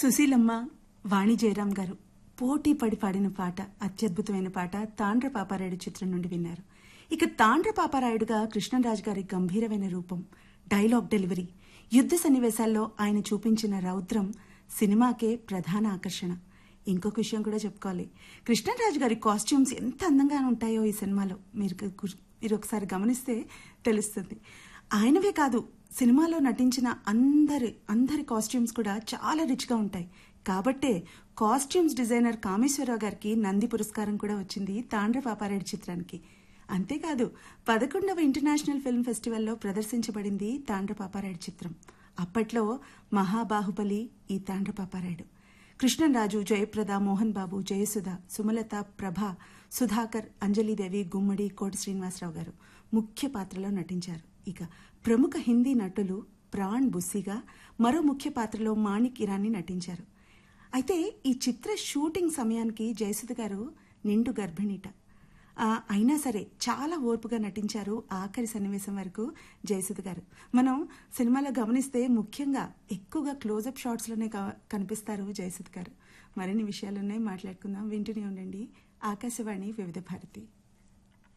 సుశీలమ్మ వాణి జయరాం గారు పోటీ పడి పాడిన పాట అత్యద్భుతమైన పాట తాండ్ర పాపారాయుడు చిత్రం నుండి విన్నారు ఇక తాండ్ర పాపారాయుడుగా కృష్ణరాజు గారి గంభీరమైన రూపం డైలాగ్ డెలివరీ యుద్ధ సన్నివేశాల్లో ఆయన చూపించిన రౌద్రం సినిమాకే ప్రధాన ఆకర్షణ ఇంకొక విషయం కూడా చెప్పుకోవాలి కృష్ణరాజు గారి కాస్ట్యూమ్స్ ఎంత అందంగా ఉంటాయో ఈ సినిమాలో మీరు గు- మీరు ఒకసారి గమనిస్తే తెలుస్తుంది ఆయనవే కాదు సినిమాలో నటించిన అందరి అందరి కాస్ట్యూమ్స్ కూడా చాలా రిచ్గా ఉంటాయి కాబట్టే కాస్ట్యూమ్స్ డిజైనర్ కామేశ్వరరావు గారికి నంది పురస్కారం కూడా వచ్చింది తాండ్ర పాపారెడ్డి చిత్రానికి అంతేకాదు పదకొండవ ఇంటర్నేషనల్ ఫిల్మ్ ఫెస్టివల్లో ప్రదర్శించబడింది తాండ్ర పాపారాయుడు చిత్రం అప్పట్లో మహాబాహుబలి ఈ తాండ్ర పాపారాయుడు కృష్ణరాజు జయప్రద మోహన్ బాబు జయసుధ సుమలత ప్రభ సుధాకర్ అంజలిదేవి గుమ్మడి కోటి శ్రీనివాసరావు గారు ముఖ్య పాత్రలో నటించారు ఇక ప్రముఖ హిందీ నటులు ప్రాణ్ బుస్సిగా మరో ముఖ్య పాత్రలో మాణిక్ ఇరానీ నటించారు అయితే ఈ చిత్ర షూటింగ్ సమయానికి జయసుధ గారు నిండు గర్భిణీట ఆ, అయినా సరే చాలా ఓర్పుగా నటించారు ఆఖరి సన్నివేశం వరకు జయసుధ గారు మనం సినిమాలో గమనిస్తే ముఖ్యంగా ఎక్కువగా క్లోజప్ షాట్స్లోనే క- కనిపిస్తారు జయసుధ గారు మరిన్ని విషయాలున్నాయి మాట్లాడుకుందాం వింటూనే ఉండండి ఆకాశవాణి వివిధ భారతి